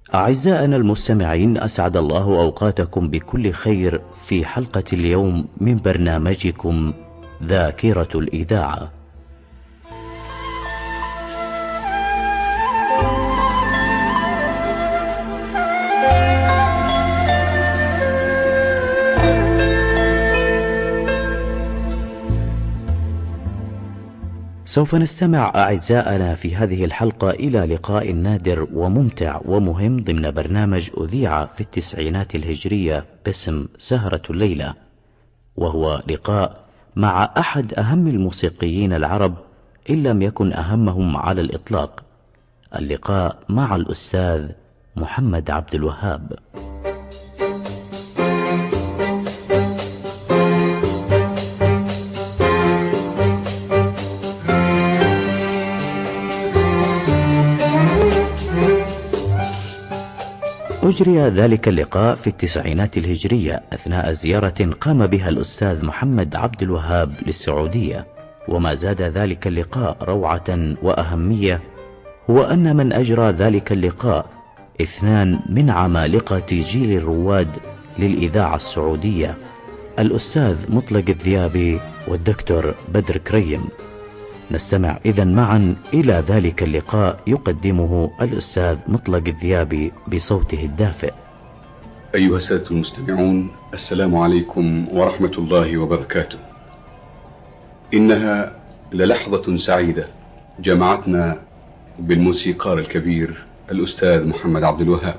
أعزائنا المستمعين أسعد الله أوقاتكم بكل خير في حلقة اليوم من برنامجكم ذاكرة الإذاعة سوف نستمع أعزائنا في هذه الحلقة إلى لقاء نادر وممتع ومهم ضمن برنامج أذيع في التسعينات الهجرية باسم سهرة الليلة وهو لقاء مع أحد أهم الموسيقيين العرب إن لم يكن أهمهم على الإطلاق اللقاء مع الأستاذ محمد عبد الوهاب أجري ذلك اللقاء في التسعينات الهجرية أثناء زيارة قام بها الأستاذ محمد عبد الوهاب للسعودية وما زاد ذلك اللقاء روعة وأهمية هو أن من أجرى ذلك اللقاء اثنان من عمالقة جيل الرواد للإذاعة السعودية الأستاذ مطلق الذيابي والدكتور بدر كريم نستمع إذا معا إلى ذلك اللقاء يقدمه الأستاذ مطلق الذيابي بصوته الدافئ أيها السادة المستمعون السلام عليكم ورحمة الله وبركاته إنها للحظة سعيدة جمعتنا بالموسيقار الكبير الأستاذ محمد عبد الوهاب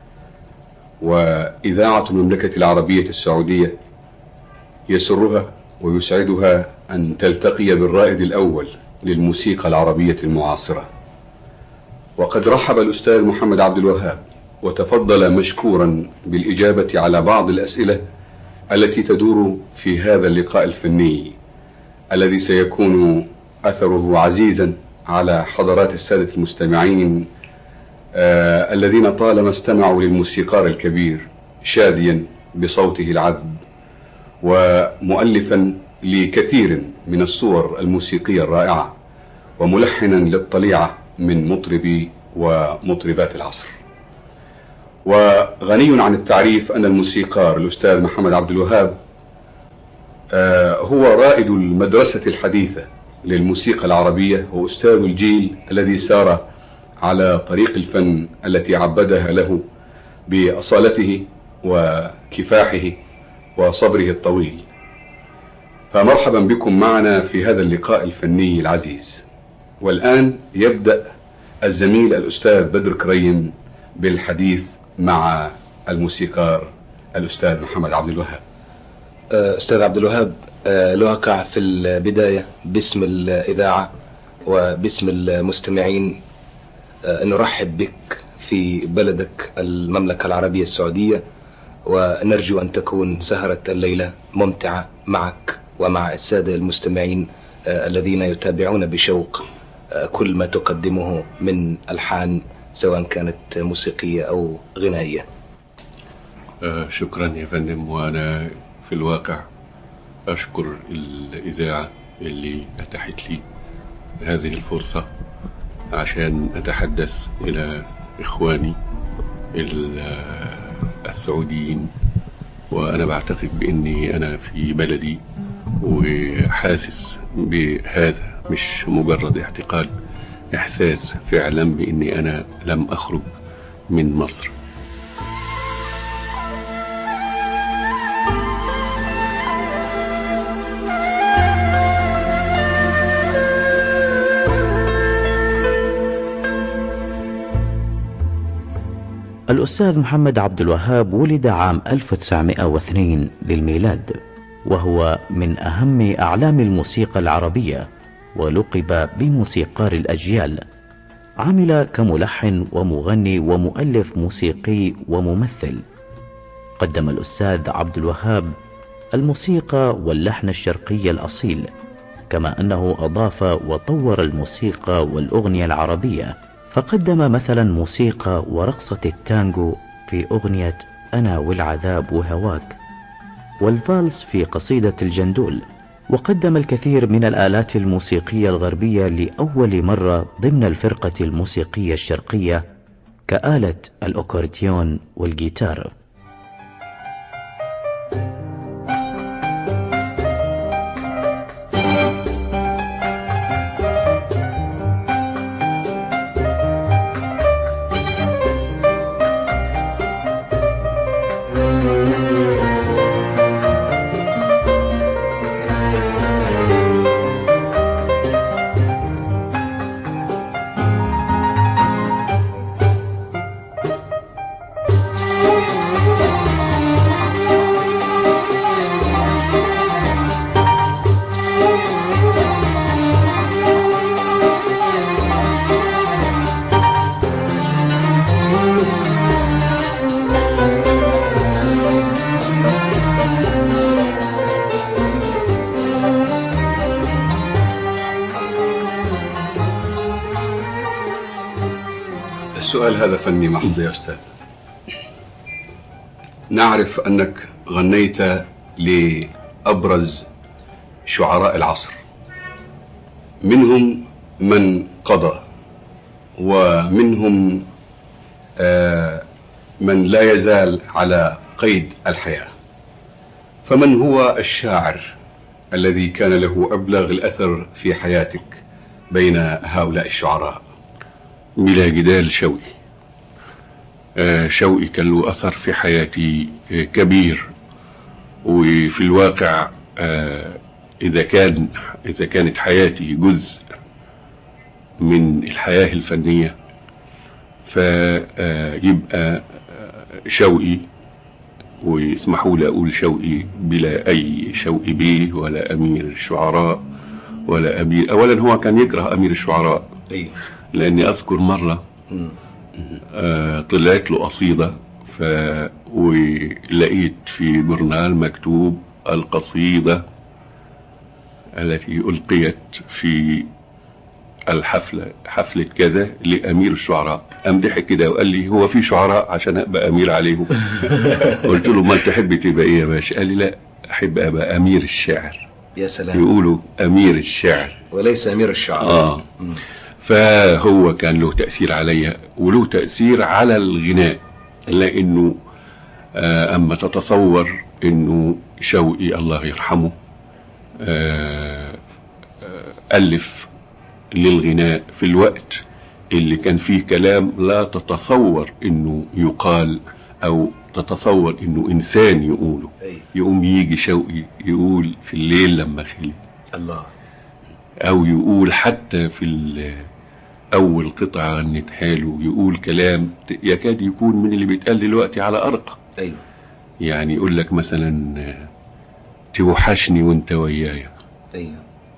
وإذاعة المملكة العربية السعودية يسرها ويسعدها أن تلتقي بالرائد الأول للموسيقى العربية المعاصرة وقد رحب الأستاذ محمد عبد الوهاب وتفضل مشكورا بالإجابة على بعض الأسئلة التي تدور في هذا اللقاء الفني الذي سيكون أثره عزيزا على حضرات السادة المستمعين آه الذين طالما استمعوا للموسيقار الكبير شاديا بصوته العذب ومؤلفا لكثير من الصور الموسيقية الرائعة وملحنا للطليعة من مطربي ومطربات العصر وغني عن التعريف أن الموسيقار الأستاذ محمد عبد الوهاب هو رائد المدرسة الحديثة للموسيقى العربية وأستاذ الجيل الذي سار على طريق الفن التي عبدها له بأصالته وكفاحه وصبره الطويل فمرحبا بكم معنا في هذا اللقاء الفني العزيز والآن يبدأ الزميل الأستاذ بدر كريم بالحديث مع الموسيقار الأستاذ محمد عبد الوهاب أستاذ عبد الوهاب لوقع في البداية باسم الإذاعة وباسم المستمعين نرحب بك في بلدك المملكة العربية السعودية ونرجو أن تكون سهرة الليلة ممتعة معك ومع السادة المستمعين الذين يتابعون بشوق كل ما تقدمه من ألحان سواء كانت موسيقية أو غنائية شكرا يا فندم وأنا في الواقع أشكر الإذاعة اللي أتاحت لي هذه الفرصة عشان أتحدث إلى إخواني السعوديين وأنا بعتقد بإني أنا في بلدي وحاسس بهذا مش مجرد اعتقاد إحساس فعلا بإني أنا لم أخرج من مصر الأستاذ محمد عبد الوهاب ولد عام 1902 للميلاد وهو من أهم أعلام الموسيقى العربية ولقب بموسيقار الأجيال عمل كملحن ومغني ومؤلف موسيقي وممثل قدم الأستاذ عبد الوهاب الموسيقى واللحن الشرقي الأصيل كما أنه أضاف وطور الموسيقى والأغنية العربية فقدم مثلا موسيقى ورقصة التانجو في أغنية أنا والعذاب وهواك والفالس في قصيدة الجندول وقدم الكثير من الآلات الموسيقية الغربية لأول مرة ضمن الفرقة الموسيقية الشرقية كآلة الأوكورديون والجيتار السؤال هذا فني محض يا أستاذ نعرف أنك غنيت لأبرز شعراء العصر منهم من قضى ومنهم آه، من لا يزال على قيد الحياة فمن هو الشاعر الذي كان له أبلغ الأثر في حياتك بين هؤلاء الشعراء بلا جدال شوقي آه، شوقي كان له أثر في حياتي آه، كبير وفي الواقع آه، إذا كان إذا كانت حياتي جزء من الحياة الفنية فيبقى شوقي ويسمحوا لي أقول شوقي بلا أي شوقي بيه ولا أمير الشعراء ولا أمير أولا هو كان يكره أمير الشعراء ايوه لاني اذكر مره مم. آه طلعت له قصيده ف ولقيت في جورنال مكتوب القصيده التي القيت في الحفله حفله كذا لامير الشعراء قام ضحك كده وقال لي هو في شعراء عشان ابقى امير عليهم قلت له ما تحب تبقى ايه يا باشا قال لي لا احب ابقى امير الشعر يا سلام يقولوا امير الشعر وليس امير الشعراء اه مم. فهو كان له تأثير عليا وله تأثير على الغناء لأنه آه، أما تتصور أنه شوقي الله يرحمه آه، آه، ألف للغناء في الوقت اللي كان فيه كلام لا تتصور أنه يقال أو تتصور أنه إنسان يقوله ايوه يقوم يجي شوقي يقول في الليل لما خلي الله او يقول حتى في ال- اول قطعه غنتها له يقول كلام ت- يكاد يكون من اللي بيتقال دلوقتي على ارقى ايوه يعني يقول لك مثلا آه، توحشني وانت ويايا ايوه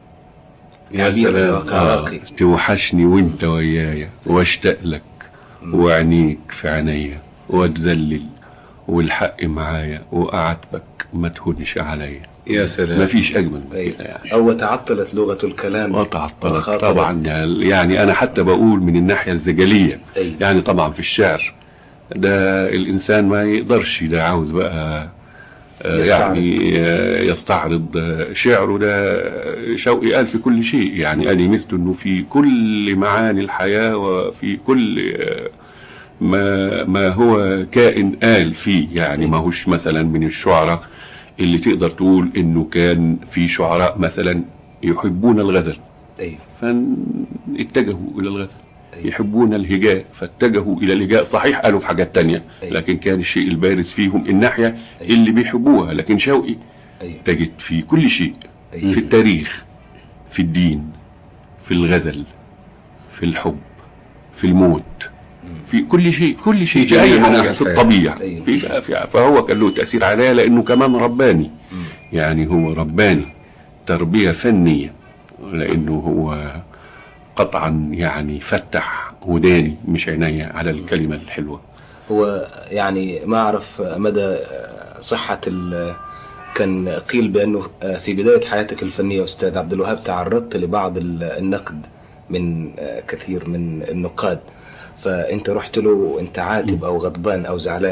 يا تعبير سلام واقع. آه راقي. توحشني وانت ويايا واشتاق لك وعينيك في عينيا واتذلل والحق معايا واعاتبك ما تهونش عليا يا سلام ما فيش اجمل من أيوة. كده يعني او تعطلت لغه الكلام قطع الطلب وخاطبت. طبعا يعني انا حتى بقول من الناحيه الزجليه ايوه يعني طبعا في الشعر ده الانسان ما يقدرش ده عاوز بقى آه، يستعرض. يعني آه، يستعرض آه، شعره ده شوقي قال في كل شيء يعني قال مثل انه في كل معاني الحياه وفي كل آه، ما ما هو كائن قال فيه يعني ما هوش مثلا من الشعراء اللي تقدر تقول انه كان في شعراء مثلا يحبون الغزل ايوه فاتجهوا الى الغزل أيوة. يحبون الهجاء فاتجهوا الى الهجاء صحيح قالوا في حاجات تانية أيوة. لكن كان الشيء البارز فيهم الناحية أيوة. اللي بيحبوها لكن شوقي ايوه تجد في كل شيء أيوة. في التاريخ في الدين في الغزل في الحب في الموت في كل شيء في كل شيء في في جميع اي مناحي حاجه في الحياة. الطبيعه أيوة. في في- فهو كان له تاثير عليا لانه كمان رباني مم. يعني هو رباني تربيه فنيه لانه هو قطعا يعني فتح وداني مش عينيا على الكلمه الحلوه هو يعني ما اعرف مدى صحه ال كان قيل بانه في بدايه حياتك الفنيه استاذ عبد الوهاب تعرضت لبعض ال- النقد من كثير من النقاد فانت رحت له وانت عاتب او غضبان او زعلان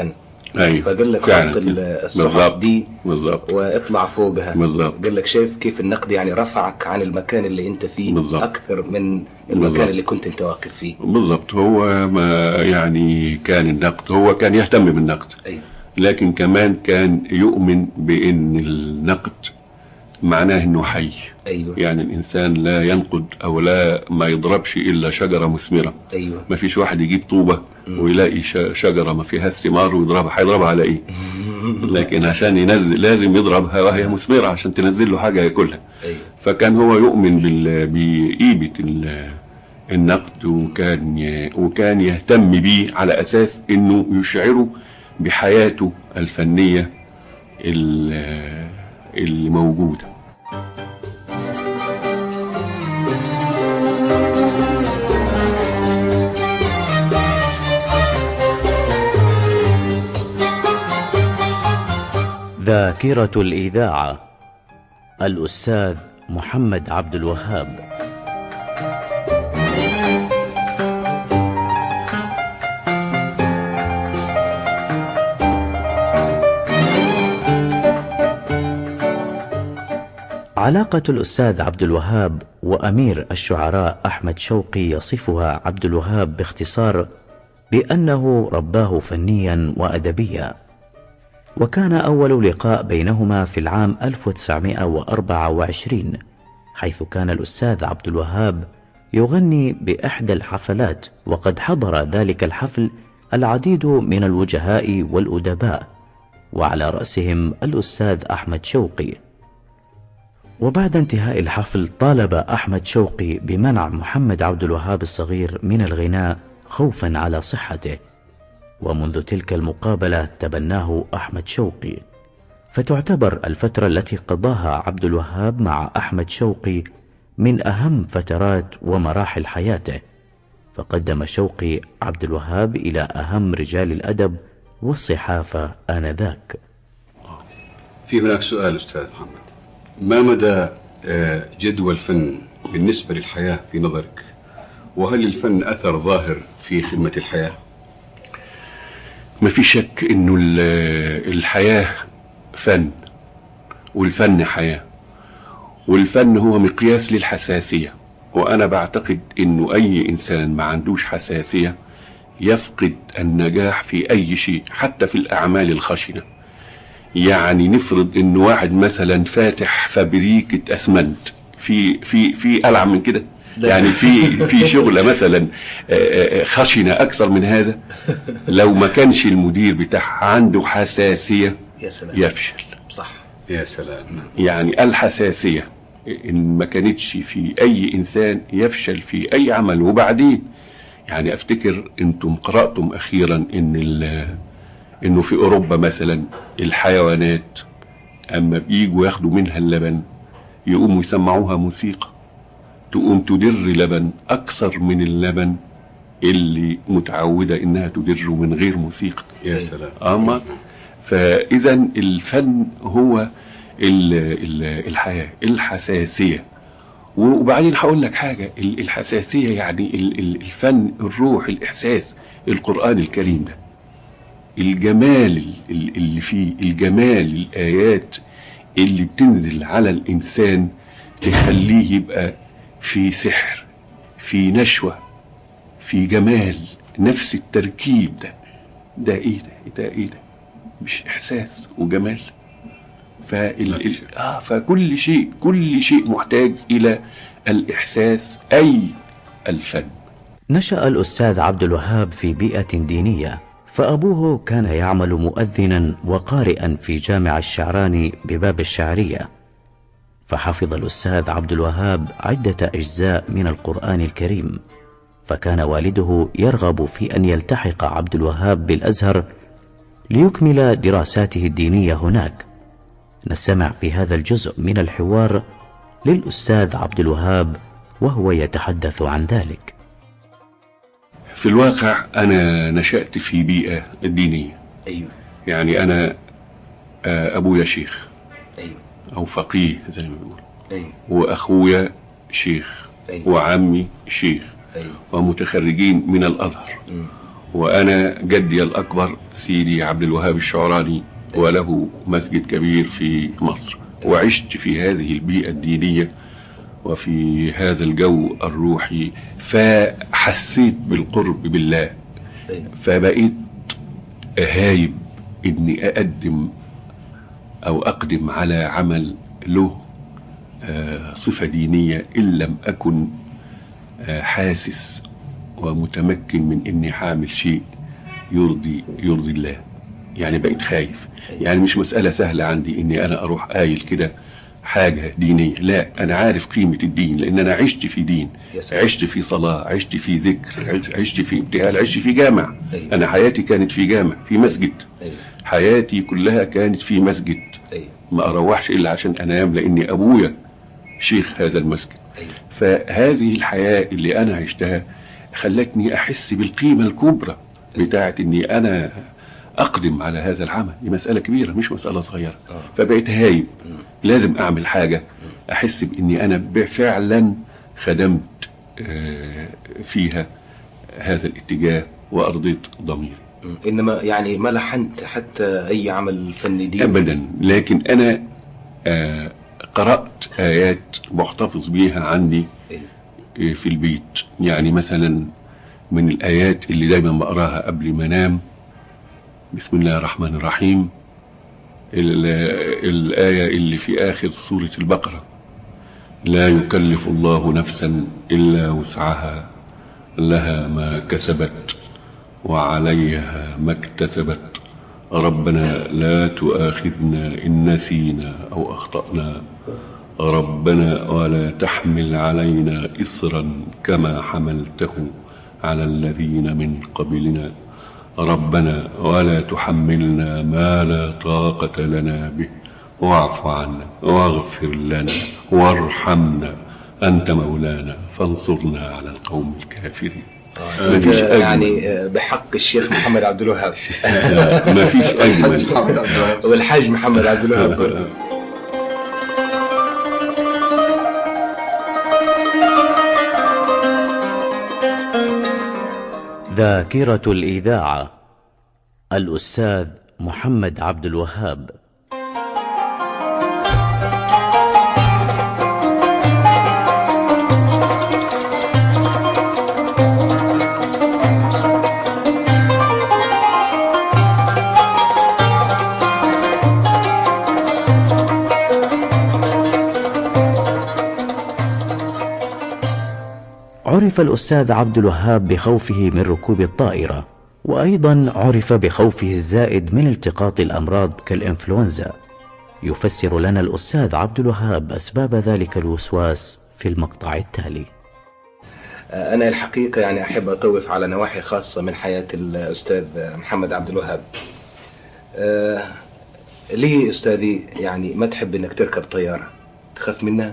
ايوه فقال لك فعلا حط كده. ال- الصحف بالظبط. دي بالظبط واطلع فوقها بالظبط قال لك شايف كيف النقد يعني رفعك عن المكان اللي انت فيه بالظبط. اكثر من المكان بالظبط. اللي كنت انت واقف فيه بالظبط هو ما يعني كان النقد هو كان يهتم بالنقد ايوه لكن كمان كان يؤمن بان النقد معناه انه حي ايوه يعني الانسان لا ينقد او لا ما يضربش الا شجره مثمره ايوه ما فيش واحد يجيب طوبه مم. ويلاقي ش- شجره ما فيهاش ثمار ويضربها هيضربها على ايه لكن عشان ينزل لازم يضربها وهي مثمره عشان تنزل له حاجه ياكلها ايوه فكان هو يؤمن بال- بقيمه ال- النقد وكان ي- وكان يهتم بيه على اساس انه يشعره بحياته الفنيه ال- اللي موجوده ذاكرة الإذاعة الأستاذ محمد عبد الوهاب علاقة الأستاذ عبد الوهاب وأمير الشعراء أحمد شوقي يصفها عبد الوهاب باختصار بأنه رباه فنيا وأدبيا وكان أول لقاء بينهما في العام 1924 حيث كان الأستاذ عبد الوهاب يغني بإحدى الحفلات وقد حضر ذلك الحفل العديد من الوجهاء والأدباء وعلى رأسهم الأستاذ أحمد شوقي وبعد انتهاء الحفل طالب أحمد شوقي بمنع محمد عبد الوهاب الصغير من الغناء خوفا على صحته ومنذ تلك المقابلة تبناه أحمد شوقي فتعتبر الفترة التي قضاها عبد الوهاب مع أحمد شوقي من أهم فترات ومراحل حياته فقدم شوقي عبد الوهاب إلى أهم رجال الأدب والصحافة آنذاك في هناك سؤال أستاذ محمد ما مدى آه، جدوى الفن بالنسبة للحياة في نظرك وهل للفن أثر ظاهر في خدمة الحياة ما في شك انه ال- الحياة فن والفن حياة والفن هو مقياس للحساسية وانا بعتقد انه اي انسان ما عندوش حساسية يفقد النجاح في اي شيء حتى في الاعمال الخشنة يعني نفرض ان واحد مثلا فاتح فابريكة اسمنت في في في العب من كده لا. يعني في في شغله مثلا آه، آه، خشنه اكثر من هذا لو ما كانش المدير بتاعها عنده حساسيه يا سلام يفشل صح يا سلام يعني الحساسيه ان ما كانتش في اي انسان يفشل في اي عمل وبعدين يعني افتكر انتم قراتم اخيرا ان ال- انه في اوروبا مثلا الحيوانات اما بيجوا ياخدوا منها اللبن يقوموا يسمعوها موسيقى تقوم تدر لبن اكثر من اللبن اللي متعوده انها تدره من غير موسيقى يا سلام اما فاذا الفن هو ال ال الحياه الحساسيه وبعدين هقول لك حاجه ال- الحساسيه يعني ال- ال- الفن الروح الاحساس القران الكريم ده الجمال ال- ال- اللي فيه الجمال الايات اللي بتنزل على الانسان تخليه يبقى في سحر في نشوه في جمال نفس التركيب ده ده ايه ده ده ايه ده مش احساس وجمال فال... ال... آه فكل شيء كل شيء محتاج الى الاحساس اي الفن نشأ الأستاذ عبد الوهاب في بيئة دينية فأبوه كان يعمل مؤذنا وقارئا في جامع الشعراني بباب الشعرية فحفظ الأستاذ عبد الوهاب عدة أجزاء من القرآن الكريم فكان والده يرغب في أن يلتحق عبد الوهاب بالأزهر ليكمل دراساته الدينية هناك نستمع في هذا الجزء من الحوار للأستاذ عبد الوهاب وهو يتحدث عن ذلك في الواقع انا نشات في بيئه دينيه ايوه يعني انا آه، ابويا شيخ ايوه او فقيه زي ما بيقولوا ايوه واخويا شيخ ايوه وعمي شيخ ايوه ومتخرجين من الازهر مم. وأنا جدي الأكبر سيدي عبد الوهاب الشعراني وله مسجد كبير في مصر وعشت في هذه البيئة الدينية وفي هذا الجو الروحي فحسيت بالقرب بالله أيوة. فبقيت هايب اني اقدم او اقدم على عمل له آه، صفة دينية ان لم اكن آه، حاسس ومتمكن من اني حامل شيء يرضي يرضي الله يعني بقيت خايف يعني مش مسألة سهلة عندي اني انا اروح قايل كده حاجة دينية لا انا عارف قيمة الدين لان انا عشت في دين يا سلام. عشت في صلاة عشت في ذكر عشت- عشت في ابتهال عشت في جامع أيوة. انا حياتي كانت في جامع في مسجد ايوه حياتي كلها كانت في مسجد ايوه ما اروحش الا عشان انام لاني ابويا شيخ هذا المسجد ايوه فهذه الحياة اللي انا عشتها خلتني احس بالقيمة الكبرى بتاعت اني انا اقدم على هذا العمل دي مسألة كبيرة مش مسألة صغيرة آه. فبقيت هايب مم. لازم اعمل حاجة احس باني انا فعلا خدمت آه، فيها هذا الاتجاه وارضيت ضميري مم. انما يعني ما لحنت حتى اي عمل فني ديني ابدا لكن انا آه، قرات ايات محتفظ بيها عندي أيوة. آه، في البيت يعني مثلا من الايات اللي دايما بقراها قبل ما انام بسم الله الرحمن الرحيم ال- الايه اللي في اخر سوره البقره لا يكلف الله نفسا الا وسعها لها ما كسبت وعليها ما اكتسبت ربنا لا تؤاخذنا إن نسينا أو أخطأنا ربنا ولا تحمل علينا إصرا كما حملته على الذين من قبلنا ربنا ولا تحملنا ما لا طاقة لنا به واعف عنا واغفر لنا وارحمنا أنت مولانا فانصرنا على القوم الكافرين آه. مفيش أنت أجمل. يعني آه، بحق الشيخ محمد عبد الوهاب ما فيش أجمل محمد عبد الوهاب. والحاج محمد عبد الوهاب برضه. ذاكرة الإذاعة الأستاذ محمد عبد الوهاب عرف الأستاذ عبد الوهاب بخوفه من ركوب الطائرة وأيضا عرف بخوفه الزائد من التقاط الأمراض كالإنفلونزا يفسر لنا الأستاذ عبد الوهاب أسباب ذلك الوسواس في المقطع التالي آه، أنا الحقيقة يعني أحب أطوف على نواحي خاصة من حياة الأستاذ محمد عبد الوهاب. آه، ليه أستاذي يعني ما تحب إنك تركب طيارة؟ تخاف منها؟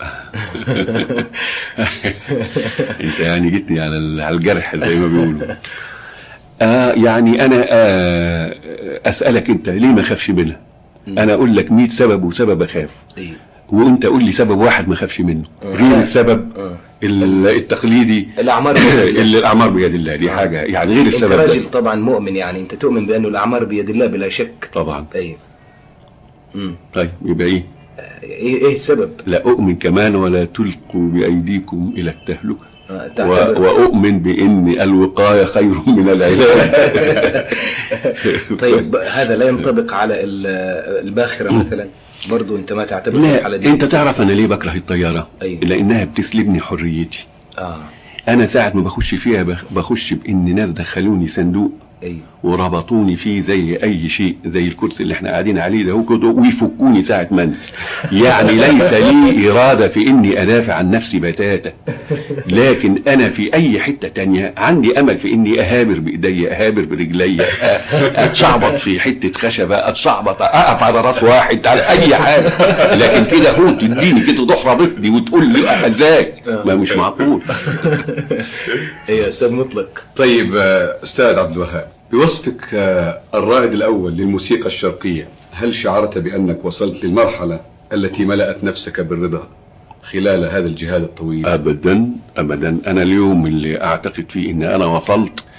انت يعني جيتني على ال- على الجرح زي ما بيقولوا آه يعني انا آه اسالك انت ليه ما اخافش منها انا اقول لك 100 سبب وسبب اخاف إيه. وانت قول لي سبب واحد ما اخافش منه غير السبب آه. ال- التقليدي الأعمار بيد الله. اللي الاعمار بيد الله دي حاجه يعني غير أنت السبب راجل ده طبعا مؤمن يعني أنت تؤمن بأنه الأعمار بيد الله بلا شك. طبعا أيوه. امم طيب يبقى ايه إيه إيه السبب؟ لا اؤمن كمان ولا تلقوا بايديكم الى التهلكه آه، و- تعتبر واؤمن بان الوقايه خير من العلاج طيب هذا لا ينطبق على ال- الباخرة مثلا برضو أنت ما تعتبر لا على دي انت تعرف انا ليه بكره الطياره أيوة. لانها بتسلبني حريتي آه انا ساعه ما بخش فيها بخ- بخش بان ناس دخلوني صندوق أيوه وربطوني فيه زي اي شيء زي الكرسي اللي احنا قاعدين عليه ده وكده ويفكوني ساعه ما انزل يعني ليس لي اراده في اني ادافع عن نفسي بتاتا لكن انا في اي حته تانية عندي امل في اني اهابر بايدي اهابر برجلي أ- اتشعبط في حته خشبه اتشعبط اقف على راس واحد على اي حاجه لكن كده هو تديني كده تروح رابطني وتقول لي ازاي ما مش معقول أيوه أستاذ مطلق طيب آه، أستاذ عبد الوهاب بوصفك آه، الرائد الأول للموسيقى الشرقية هل شعرت بأنك وصلت للمرحلة التي ملأت نفسك بالرضا خلال هذا الجهاد الطويل ابدا ابدا انا اليوم اللي اعتقد فيه ان انا وصلت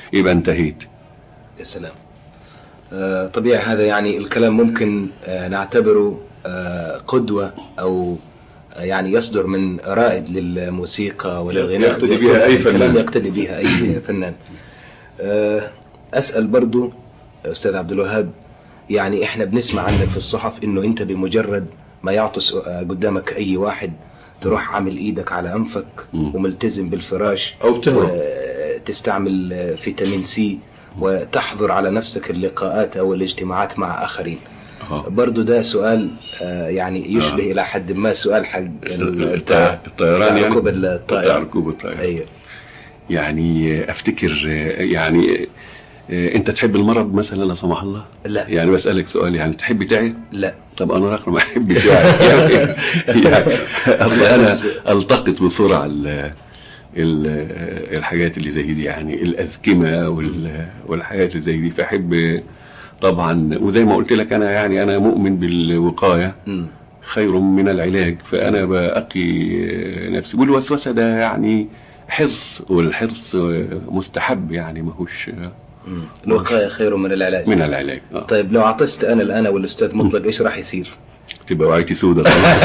يبقى انتهيت يا سلام آه، طبيعي هذا يعني الكلام ممكن آه، نعتبره آه، قدوة أو آه، يعني يصدر من رائد للموسيقى وللغناء يقتدي بها أي الكلام فنان. يقتدي بها أي فنان آه، أسأل برضو أستاذ عبد الوهاب يعني إحنا بنسمع عنك في الصحف إنه أنت بمجرد ما يعطس آه، قدامك أي واحد تروح عامل إيدك على أنفك مم. وملتزم بالفراش أو تهرب تستعمل آه، فيتامين سي وتحظر على نفسك اللقاءات او الاجتماعات مع اخرين آه. برضو ده سؤال آه، يعني يشبه آه. الى حد ما سؤال حق ال- الط- بتاع الطيران بتاع يعني ركوب بتاع الطائره ركوب الطيران ايوه يعني افتكر يعني انت تحب المرض مثلا لا سمح الله لا يعني بسالك سؤال يعني تحب تعي لا طب انا رقم ما احبش يعني, يعني اصل لا، انا بس- التقط بسرعه ال ال- الحاجات اللي زي دي يعني الازكمه وال- والحاجات اللي زي دي فاحب طبعا وزي ما قلت لك انا يعني انا مؤمن بالوقايه مم. خير من العلاج فانا باقي نفسي والوسوسه ده يعني حرص والحرص مستحب يعني ماهوش مم. الوقايه خير من العلاج من العلاج آه. طيب لو عطست انا الان والاستاذ مطلق ايش راح يصير؟ تبقى وعيتي سودة طبعا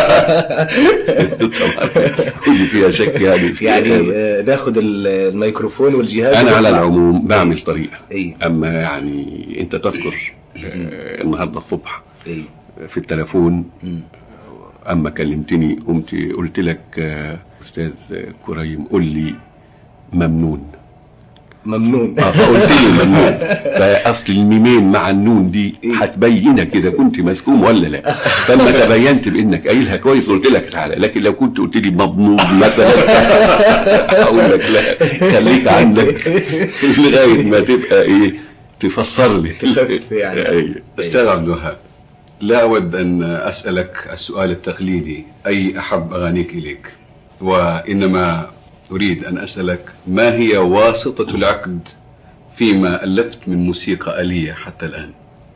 طبعا ودي فيها شك يعني يعني آه، ناخد ال- الميكروفون والجهاز انا على ونطلع. العموم بعمل طريقه اي اما يعني انت تذكر آه، النهارده الصبح اي في التليفون مم. اما كلمتني قمت قلت لك آه، استاذ كريم قول لي ممنون ممنون اه فقلت لي ممنون فاصل الميمين مع النون دي هتبينك اذا كنت مسكوم ولا لا فلما تبينت بانك قايلها كويس قلت لك تعالى لكن لو كنت قلت لي مضمون مثلا اقول لك لا خليك عندك لغايه ما تبقى ايه تفسر لي تخفف يعني. أيوة. أستاذ عبد الوهاب لا أود أن أسألك السؤال التقليدي أي أحب أغانيك إليك وإنما أريد أن أسألك ما هي واسطة العقد فيما ألفت من موسيقى آلية حتى الآن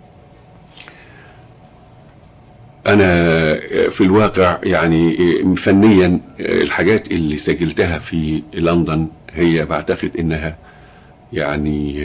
انا في الواقع يعني فنيا الحاجات اللي سجلتها في لندن هي بعتقد انها يعني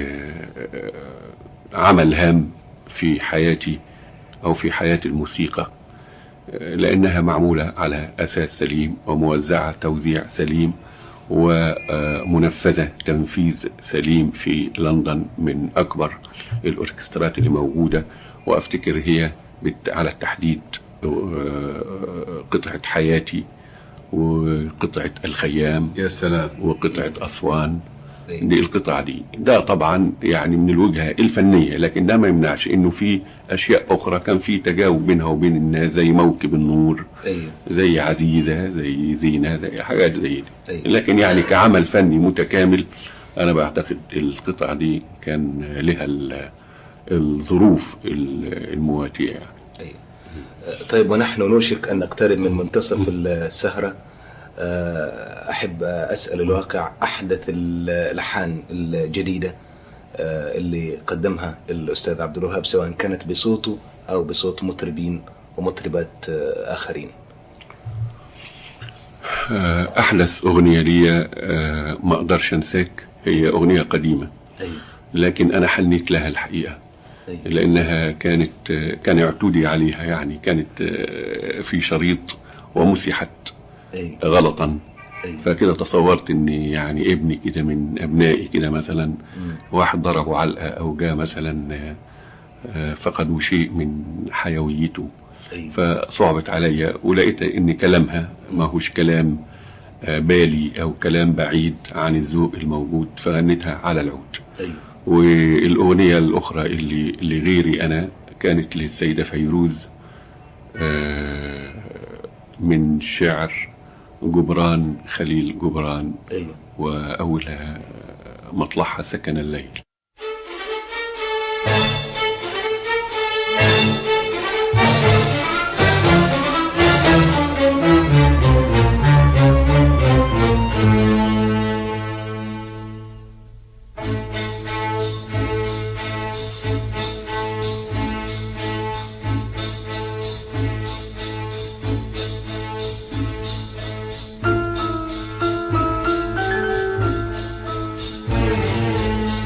عمل هام في حياتي او في حياة الموسيقى لانها معمولة على اساس سليم وموزعة توزيع سليم ومنفذة تنفيذ سليم في لندن من اكبر الاوركسترات اللي موجودة وافتكر هي بالت- على التحديد آه، قطعة حياتي وقطعة الخيام يا سلام وقطعة أسوان إيه. دي القطع دي ده طبعا يعني من الوجهة الفنية لكن ده ما يمنعش انه في اشياء اخرى كان في تجاوب بينها وبين الناس زي موكب النور ايوه زي عزيزة زي زينة زي حاجات زي دي ايوه لكن يعني كعمل فني متكامل انا بعتقد القطع دي كان لها ال- الظروف ال- المواتية يعني. أيوة. آه، طيب ونحن نوشك أن نقترب من منتصف السهرة آه، أحب أسأل الواقع أحدث الألحان الجديدة آه، اللي قدمها الأستاذ عبد الوهاب سواء كانت بصوته أو بصوت مطربين ومطربات آه، آخرين آه، أحدث أغنية لي آه، ما أقدرش أنساك هي أغنية قديمة أيوة. لكن أنا حنيت لها الحقيقة أيوة. لأنها كانت آه، كان اعتدي عليها يعني كانت آه، في شريط ومسحت أيوة. غلطا أيوة. فكده تصورت ان يعني ابني كده من ابنائي كده مثلا مم. واحد ضربه علقه او جاء مثلا آه، آه، فقدوا شيء من حيويته أيوة. فصعبت عليا ولقيت ان كلامها ما هوش كلام آه، بالي او كلام بعيد عن الذوق الموجود فغنيتها على العود أيوة. والاغنيه الاخرى اللي اللي غيري انا كانت للسيده فيروز آه، من شعر جبران خليل جبران أيوة. واولها مطلعها سكن الليل Thank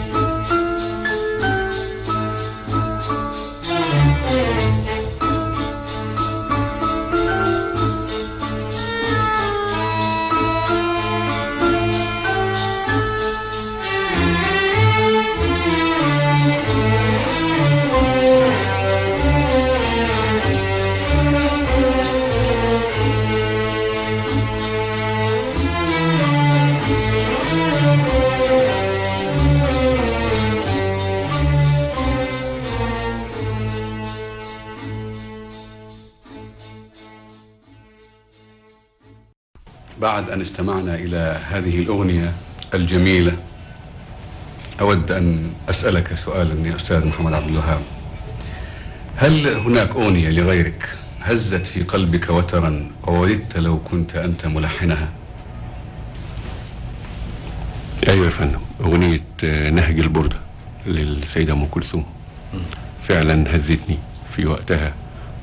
بعد أن استمعنا إلى هذه الأغنية الجميلة أود أن أسألك سؤالا يا أستاذ محمد عبد الوهاب هل هناك أغنية لغيرك هزت في قلبك وترا ووددت لو كنت أنت ملحنها ايوه يا فندم اغنيه آه، نهج البرده للسيده ام كلثوم فعلا هزتني في وقتها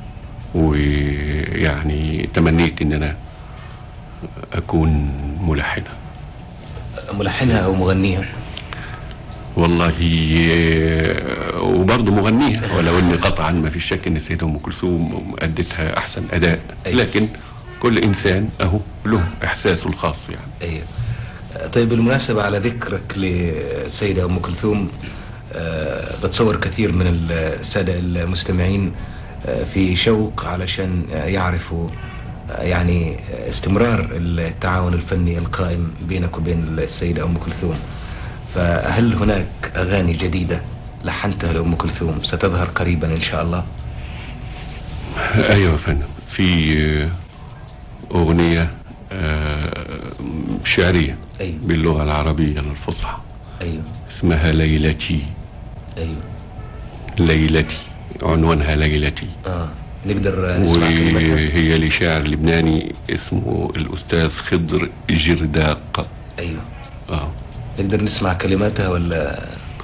ويعني تمنيت ان انا اكون ملحنه ملحنها او مغنيها والله آه، وبرضه مغنيها ولو ان قطعا ما في شك ان السيده ام كلثوم ادتها احسن اداء أيوة. لكن كل انسان اهو له احساسه الخاص يعني ايوه طيب بالمناسبة على ذكرك للسيدة أم كلثوم آه، بتصور كثير من السادة المستمعين آه، في شوق علشان يعرفوا آه، يعني استمرار التعاون الفني القائم بينك وبين السيدة أم كلثوم فهل هناك أغاني جديدة لحنتها لأم كلثوم ستظهر قريبا إن شاء الله ايوه يا فندم في آه، اغنيه آه، شعريه أيوه باللغه العربيه الفصحى أيوه اسمها ليلتي أيوه ليلتي عنوانها ليلتي آه نقدر نسمع كلمتها وهي لشاعر لبناني اسمه الاستاذ خضر جرداق أيوه اه نقدر نسمع كلماتها ولا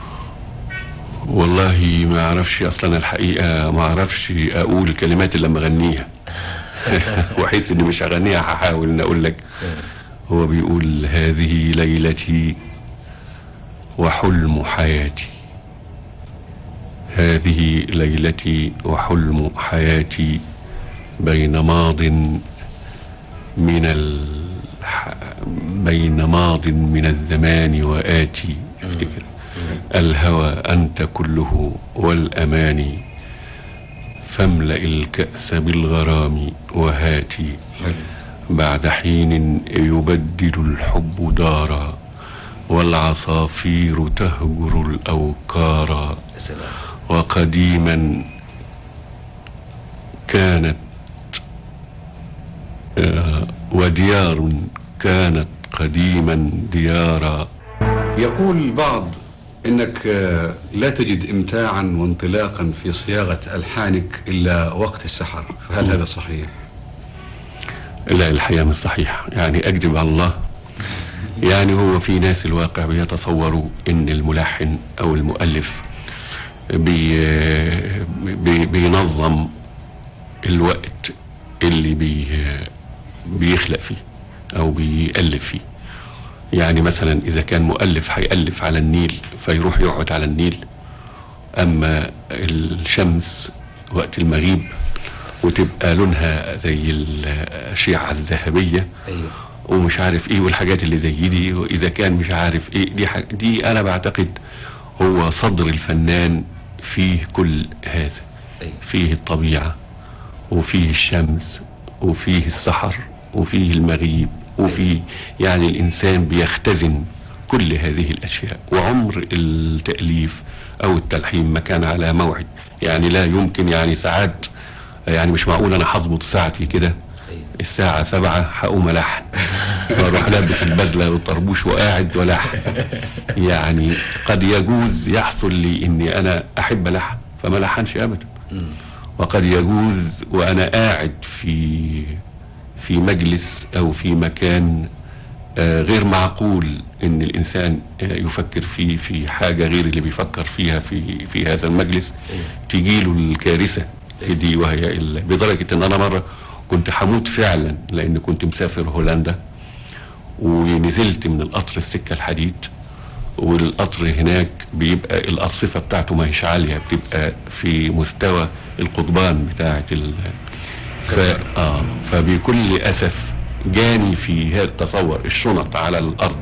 والله ما اعرفش اصلا الحقيقه ما اعرفش اقول الكلمات اللي لما اغنيها وحيث اني مش هغنيها هحاول ان اقول لك هو بيقول هذه ليلتي وحلم حياتي هذه ليلتي وحلم حياتي بين ماض من الح... بين ماض من الزمان وآتي افتكر الهوى أنت كله والأماني فاملأ الكأس بالغرام وهاتي بعد حين يبدل الحب دارا والعصافير تهجر الأوكارا يا سلام وقديما كانت آه، وديار كانت قديما ديارا يقول البعض انك آه، لا تجد امتاعا وانطلاقا في صياغه الحانك الا وقت السحر فهل هذا صحيح لا الحقيقة مش صحيح يعني أكذب على الله يعني هو في ناس الواقع بيتصوروا إن الملحن أو المؤلف بي بي بينظم الوقت اللي بي بيخلق فيه أو بيألف فيه يعني مثلا إذا كان مؤلف هيألف على النيل فيروح يقعد على النيل أما الشمس وقت المغيب وتبقى لونها زي الأشعة الذهبية أيوه ومش عارف ايه والحاجات اللي زي دي واذا كان مش عارف ايه دي حاجة دي انا بعتقد هو صدر الفنان فيه كل هذا أيوه فيه الطبيعة وفيه الشمس وفيه السحر وفيه المغيب وفيه يعني الإنسان بيختزن كل هذه الأشياء وعمر التأليف أو التلحين ما كان على موعد يعني لا يمكن يعني ساعات يعني مش معقول أنا هظبط ساعتي كده أيوه الساعة سبعة هقوم ألحن واروح لابس البدلة والطربوش وقاعد ولحن يعني قد يجوز يحصل لي اني انا احب الحن فما لحنش ابدا مم. وقد يجوز وانا قاعد في في مجلس او في مكان آه، غير معقول ان الانسان آه، يفكر فيه في حاجه غير اللي بيفكر فيها في في هذا المجلس أيوه تجيله الكارثه دي وهي ال- بدرجه ان انا مره كنت هموت فعلا لان كنت مسافر هولندا ونزلت من القطر السكه الحديد والقطر هناك بيبقى الارصفه بتاعته ما هيش عاليه بتبقى في مستوى القضبان بتاعه ال ف... آه فبكل اسف جاني في هذا تصور الشنط على الارض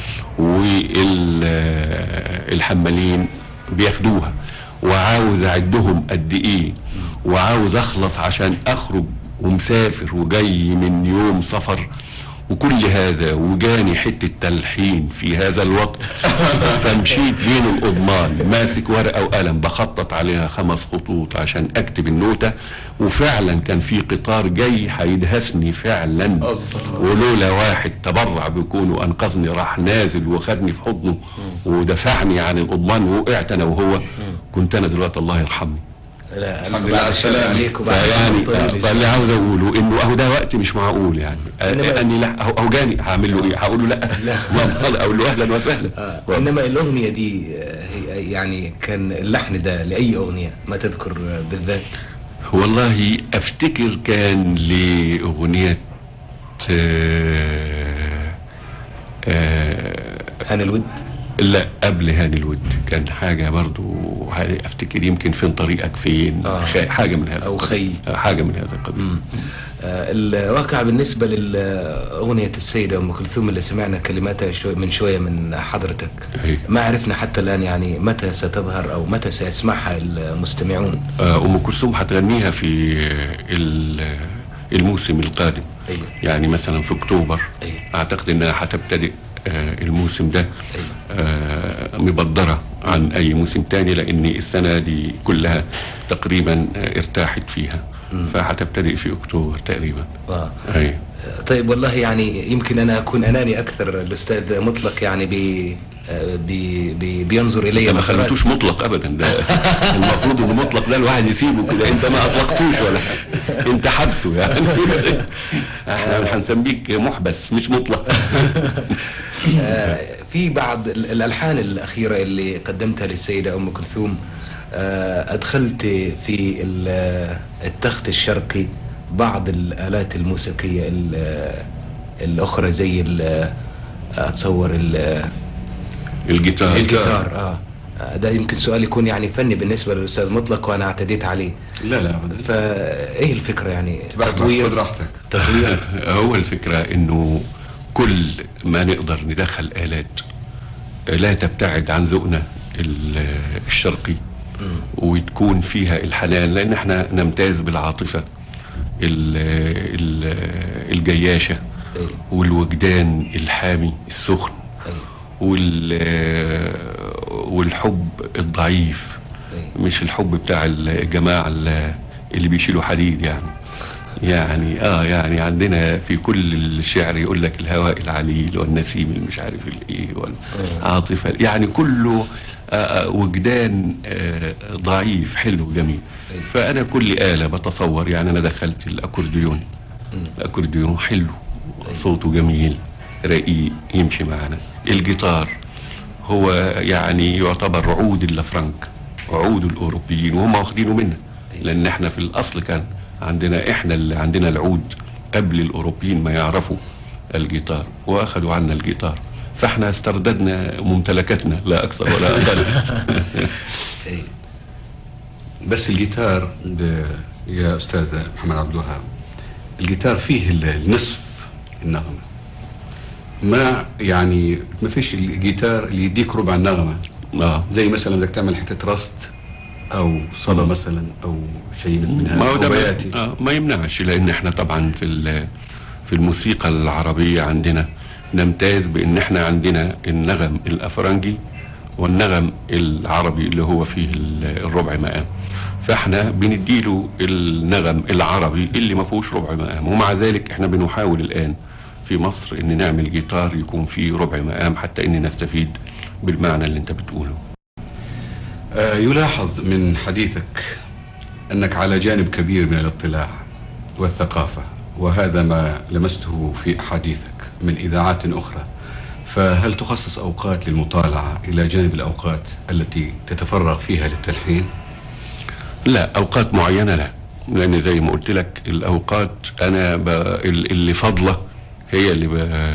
والحمالين بياخدوها وعاوز اعدهم قد ايه وعاوز اخلص عشان اخرج ومسافر وجاي من يوم سفر وكل هذا وجاني حتة تلحين في هذا الوقت فمشيت بين القضمان ماسك ورقة وقلم بخطط عليها خمس خطوط عشان اكتب النوتة وفعلا كان في قطار جاي هيدهسني فعلا ولولا واحد تبرع بكونه وانقذني راح نازل وخدني في حضنه ودفعني عن القضمان ووقعت انا وهو كنت انا دلوقتي الله يرحمني لا الحمد بعد لله على الشر السلامة. عليك وبعد فيعني الشر طويل. فاللي عاوز اقوله انه اهو ده وقت مش معقول يعني إنما- اني لا اهو أهو جاني هعمل له ايه هقول له لا لا. لا اقول له اهلا وسهلا آه. انما الاغنيه دي آه، هي يعني كان اللحن ده لاي اغنيه ما تذكر آه، بالذات والله افتكر كان لاغنيه آه، آه، هاني الود لا قبل هاني الود كان حاجه برضو هذه افتكر يمكن فين طريقك فين آه. خ- حاجه من هذا أو القبيل. خي. آه، حاجه من هذا القبيل مم. آه، الواقع بالنسبة لأغنية السيدة أم كلثوم اللي سمعنا كلماتها شوي من شوية من حضرتك أي. ما عرفنا حتى الآن يعني متى ستظهر أو متى سيسمعها المستمعون آه، ام كلثوم هتغنيها في ال- الموسم القادم أيوة. يعني مثلا في اكتوبر أيوة. اعتقد انها هتبتدئ آه، الموسم ده أيوة. آه، مبدرة عن اي موسم تاني لان السنة دي كلها تقريبا آه، ارتاحت فيها فهتبتدئ في اكتوبر تقريبا آه. اي طيب والله يعني يمكن أنا أكون أناني أكثر الأستاذ مطلق يعني بي آه، بي بي بينظر إلي ما نظرات- خليتوش مطلق ابدا ده المفروض ان مطلق ده الواحد يسيبه كده انت ما اطلقتوش ولا حاجة. انت حبسه يعني احنا هنسميك محبس مش مطلق آه، في بعض ال- الألحان الأخيرة اللي قدمتها للسيدة أم كلثوم آه، أدخلت في ال- التخت الشرقي بعض الآلات الموسيقية ال- الأخرى زي ال- أتصور ال- الجيتار الجيتار آه. آه، ده يمكن سؤال يكون يعني فني بالنسبة للأستاذ مطلق وأنا اعتديت عليه لا لا ابدا فإيه الفكرة يعني خد تطوير راحتك تطوير هو الفكرة انه كل ما نقدر ندخل آلات لا تبتعد عن ذوقنا ال- الشرقي وتكون فيها الحنان لان احنا نمتاز بالعاطفة ال- ال- الجياشة أيوة. والوجدان الحامي السخن أيوة. وال والحب الضعيف أيوة. مش الحب بتاع الجماعة ال- اللي بيشيلوا حديد يعني يعني اه يعني عندنا في كل الشعر يقول لك الهواء العليل والنسيم اللي مش عارف الايه والعاطفه يعني كله آه آه، وجدان آه ضعيف حلو جميل أيوة. فانا كل آلة بتصور يعني انا دخلت الاكورديون الاكورديون حلو صوته جميل رقيق يمشي معنا الجيتار هو يعني يعتبر عود اللافرانك عود الاوروبيين وهم واخدينه منا لان احنا في الاصل كان عندنا احنا اللي عندنا العود قبل الاوروبيين ما يعرفوا الجيتار واخدوا عنا الجيتار فاحنا استرددنا ممتلكاتنا لا اكثر ولا اقل أيوة. بس الجيتار ب- يا استاذ محمد عبد الوهاب الجيتار فيه ال- النصف النغمه ما يعني ما فيش الجيتار اللي يديك ربع النغمه اه زي مثلا بدك تعمل حته رست او صلاه مثلا او شيء من هذا ما هو ده أو ما, بياتي. آه ما يمنعش لان احنا طبعا في ال- في الموسيقى العربيه عندنا نمتاز بان احنا عندنا النغم الافرنجي والنغم العربي اللي هو فيه ال- الربع مقام فاحنا بنديله النغم العربي اللي ما فيهوش ربع مقام ومع ذلك احنا بنحاول الان في مصر ان نعمل جيتار يكون فيه ربع مقام حتى ان نستفيد بالمعنى اللي انت بتقوله آه، يلاحظ من حديثك أنك على جانب كبير من الاطلاع والثقافة وهذا ما لمسته في أحاديثك من إذاعات أخرى فهل تخصص أوقات للمطالعة إلى جانب الأوقات التي تتفرغ فيها للتلحين؟ لا اوقات معينه لا لان زي ما قلت لك الاوقات انا ب... ال- اللي فاضله هي اللي ب...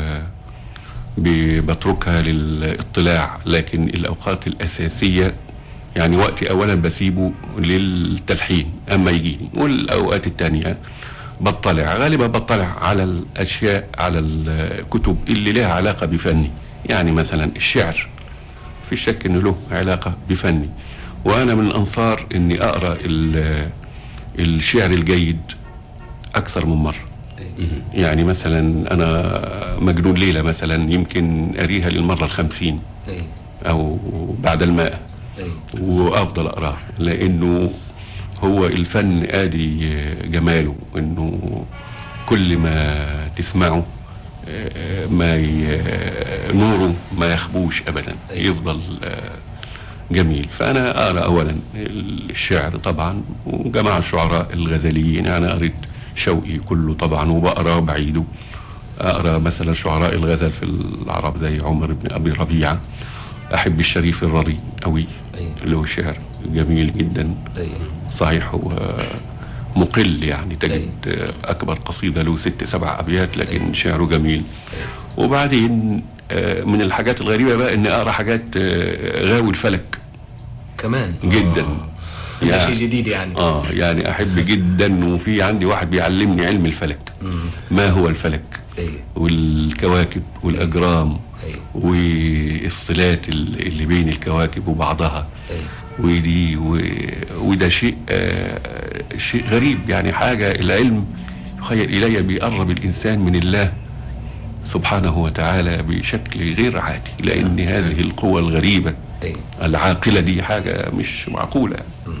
ب... بتركها للاطلاع لكن الاوقات الاساسيه يعني وقتي اولا بسيبه للتلحين اما يجيني والاوقات التانية بطلع غالبا بطلع على الاشياء على الكتب اللي لها علاقه بفني يعني مثلا الشعر في شك انه له علاقه بفني وانا من انصار اني اقرا ال- الشعر الجيد اكثر من مره أيوة. يعني مثلا انا مجنون ليلة مثلا يمكن اريها للمرة الخمسين اي او بعد الماء اي وافضل اقراه لانه هو الفن ادي جماله انه كل ما تسمعه آه، ما ي- نوره ما يخبوش ابدا أيوة. يفضل آه، جميل فانا اقرا اولا الشعر طبعا وجماعه الشعراء الغزليين انا قريت شوقي كله طبعا وبقرا بعيده اقرا مثلا شعراء الغزل في العرب زي عمر بن ابي ربيعه احب الشريف الرضي قوي أيوة. له شعر جميل جدا اي صحيح هو مقل يعني تجد أكبر قصيدة له ست سبع أبيات لكن شعره جميل وبعدين آه، من الحاجات الغريبة بقى إني أقرأ حاجات آه، غاوي الفلك كمان جدا ده شيء يعني جديد يعني آه يعني أحب جدا وفي عندي واحد بيعلمني علم الفلك مم. ما هو الفلك اي والكواكب والأجرام اي والصلات اللي بين الكواكب وبعضها اي ودي و... وده شيء آه شيء غريب يعني حاجة العلم يخيل إلي بيقرب الإنسان من الله سبحانه وتعالى بشكل غير عادي لأن هذه القوة الغريبة اي العاقلة دي حاجة مش معقولة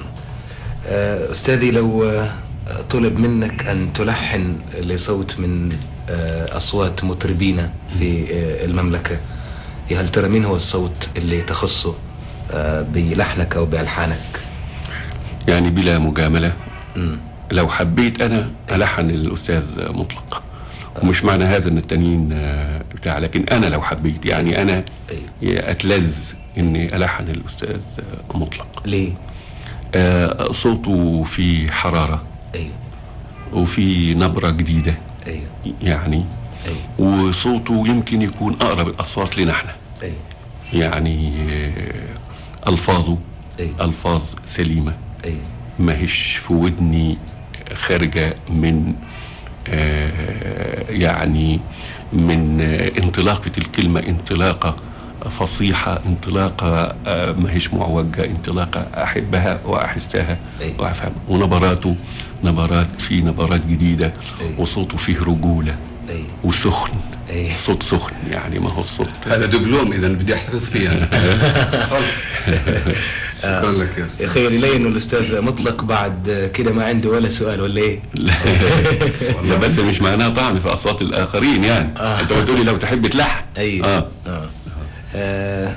آه، أستاذي لو آه، طلب منك أن تلحن لصوت من آه، أصوات مطربين في آه، المملكة يا هل ترى مين هو الصوت اللي تخصه آه، بلحنك أو بألحانك يعني بلا مجاملة مم. لو حبيت أنا ألحن الأستاذ مطلق ومش معنى هذا ان التانيين آه، بتاع لكن انا لو حبيت يعني انا أي. اتلذ اني الحن الاستاذ آه، مطلق ليه آه، صوته فيه حرارة أيوه وفي نبرة جديدة أيوه يعني أيوه وصوته يمكن يكون أقرب الأصوات لنا احنا أيوه يعني آه، ألفاظه أيوه ألفاظ سليمة أيوه ماهيش في ودني خارجة من آه، يعني من آه، انطلاقة الكلمة انطلاقة فصيحة انطلاقة آه، ماهيش معوجة انطلاقة أحبها وأحسها أيوة. وأفهم ونبراته نبرات في نبرات جديدة أيوة. وصوته فيه رجولة أيوه وسخن أيوه صوت سخن يعني ما هو الصوت هذا دبلوم اذا بدي احتفظ فيه انا خلص شكرا لك يا استاذ يخيل إلي إنه الأستاذ مطلق بعد كده ما عنده ولا سؤال ولا إيه لا لا بس مش معناها طعن في اصوات الاخرين يعني آه. انت بتقولي لو تحب تلحن ايوه اه آه. آه.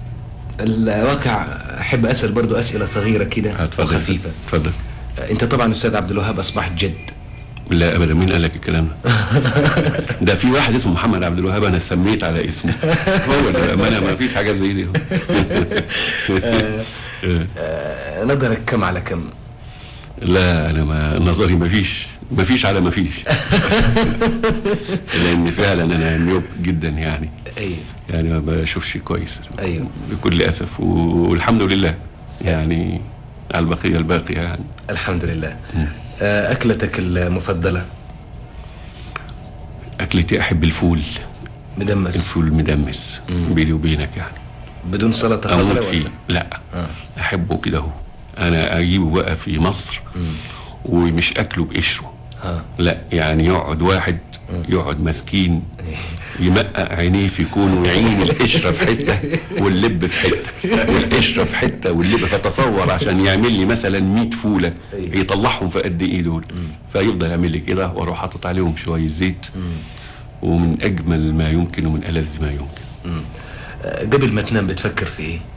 الواقع احب اسال برضو اسئله صغيره كده اتفضل وخفيفه اتفضل آه. انت طبعا استاذ عبد الوهاب اصبحت جد لا ابدا مين قال لك الكلام ده؟ ده في واحد اسمه محمد عبد الوهاب انا سميت على اسمه هو اللي ما انا ما فيش حاجه زي دي آه. آه. آه. نظرك كم على كم لا انا ما نظري ما فيش ما فيش على ما فيش لان فعلا انا ميوب جدا يعني ايوه يعني ما بشوفش كويس أيوة. بكل اسف والحمد لله يعني على البقيه الباقيه يعني الحمد لله آه. اكلتك المفضله اكلتي احب الفول مدمس الفول مدمس مم. بيني وبينك يعني بدون سلطه اموت خضراء فيه ولا لا آه. احبه كده اهو انا اجيبه بقى في مصر مم. ومش اكله بقشره ها لا يعني يقعد واحد يقعد مسكين يمقق عينيه في كونه ويعين القشره في حته واللب في حته والقشره في حته واللب فتصور عشان يعمل لي مثلا 100 فوله أيوة. يطلعهم في قد ايه دول فيفضل يعمل لي كده واروح حاطط عليهم شويه زيت ومن اجمل ما يمكن ومن الذ ما يمكن آه. قبل ما تنام بتفكر في ايه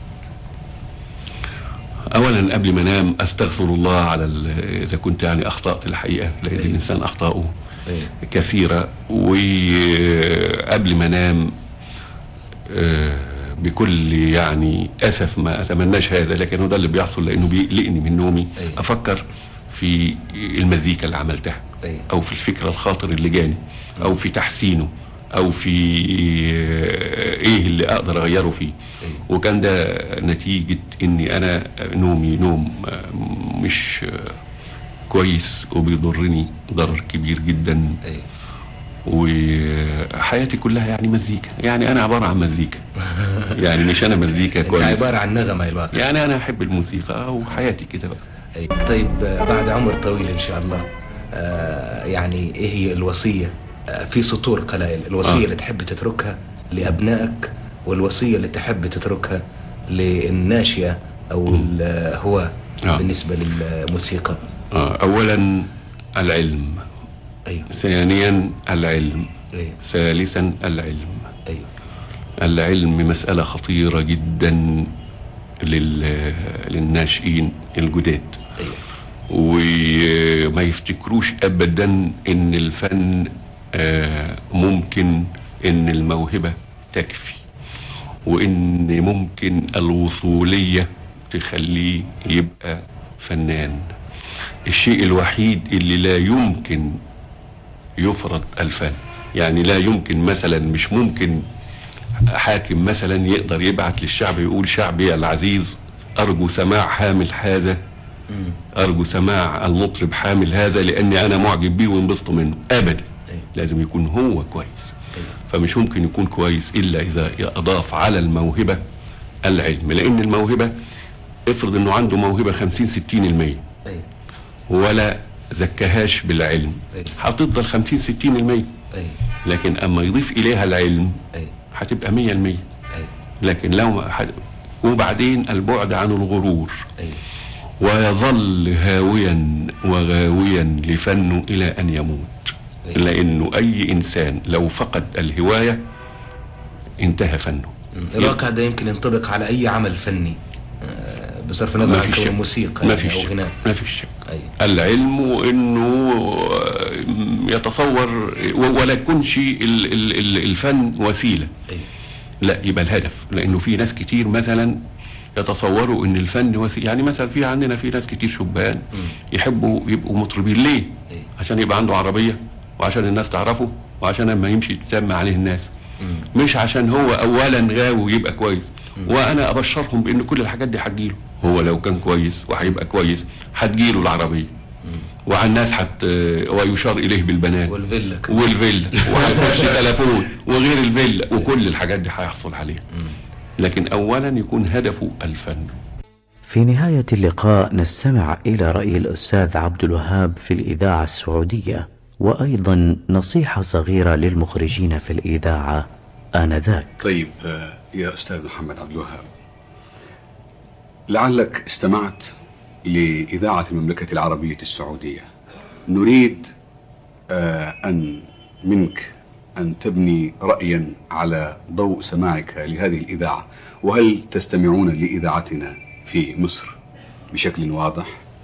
اولا قبل ما انام استغفر الله على ال- اذا كنت يعني اخطات الحقيقه لان أيوة. الانسان اخطاؤه ايوه كثيرة وقبل ما انام آه، بكل يعني اسف ما اتمناش هذا لكن هو ده اللي بيحصل لانه بيقلقني من نومي أيوة. افكر في المزيكا اللي عملتها أيوة. او في الفكره الخاطر اللي جاني او في تحسينه او في آه، ايه اللي اقدر اغيره فيه أيوة. وكان ده نتيجه اني انا نومي نوم آه، مش آه، كويس وبيضرني ضرر كبير جدا ايوه وحياتي كلها يعني مزيكا يعني انا عباره عن مزيكا يعني مش انا مزيكا انت كويس عباره عن نغمه الواقع يعني انا احب الموسيقى وحياتي كده بقى أيوة. طيب آه، بعد عمر طويل ان شاء الله آه، يعني ايه هي الوصيه آه، في سطور قلائل الوصيه آه. اللي تحب تتركها لابنائك والوصيه اللي تحب تتركها للناشئه او الهواه آه. بالنسبه للموسيقى آه، أولا العلم ايوه ثانيا العلم ايوه ثالثا العلم ايوه العلم مسألة خطيرة جدا لل... للناشئين الجداد ايوه وما يفتكروش ابدا ان الفن آه، ممكن ان الموهبة تكفي وان ممكن الوصولية تخليه يبقى فنان الشيء الوحيد اللي لا يمكن يفرض الفن يعني لا يمكن مثلا مش ممكن حاكم مثلا يقدر يبعت للشعب يقول شعبي العزيز ارجو سماع حامل هذا مم. ارجو سماع المطرب حامل هذا لاني انا معجب بيه وانبسط منه ابدا أيوة. لازم يكون هو كويس أيوة. فمش ممكن يكون كويس الا اذا اضاف على الموهبه العلم لان الموهبه افرض انه عنده موهبه 50 60 المية ايوه ولا زكهاش بالعلم أيوة. هتفضل 50 60 المية ايوه لكن اما يضيف اليها العلم ايوه هتبقى 100 المية ايوه لكن لو ما حد وبعدين البعد عن الغرور ايوه ويظل هاويا وغاويا لفنه الى ان يموت لانه اي انسان لو فقد الهوايه انتهى فنه مم. الواقع ده يمكن ينطبق على اي عمل فني آه، بصرف النظر ما عن في كونه شك موسيقى ما يعني في او شك غناء ما في شك ايوه العلم وانه يتصور ولا يكونش ال- ال- ال- الفن وسيله ايوه لا يبقى الهدف لانه في ناس كتير مثلا يتصوروا ان الفن وسيله يعني مثلا في عندنا في ناس كتير شبان مم. يحبوا يبقوا مطربين ليه ايوه عشان يبقى عنده عربيه وعشان الناس تعرفه وعشان لما يمشي تسمع عليه الناس مم. مش عشان هو اولا غاوي يبقى كويس وانا ابشرهم بان كل الحاجات دي هتجيله هو لو كان كويس وهيبقى كويس هتجيله العربيه وعلى الناس حت ويشار اليه بالبنات والفيلا كمان. والفيلا وهيخش تليفون وغير الفيلا وكل الحاجات دي هيحصل عليها لكن اولا يكون هدفه الفن في نهاية اللقاء نستمع إلى رأي الأستاذ عبد الوهاب في الإذاعة السعودية وأيضا نصيحة صغيرة للمخرجين في الإذاعة آنذاك طيب آه، يا أستاذ محمد عبد الوهاب لعلك استمعت لإذاعة المملكة العربية السعودية نريد آه، أن منك أن تبني رأيا على ضوء سماعك لهذه الإذاعة وهل تستمعون لإذاعتنا في مصر بشكل واضح؟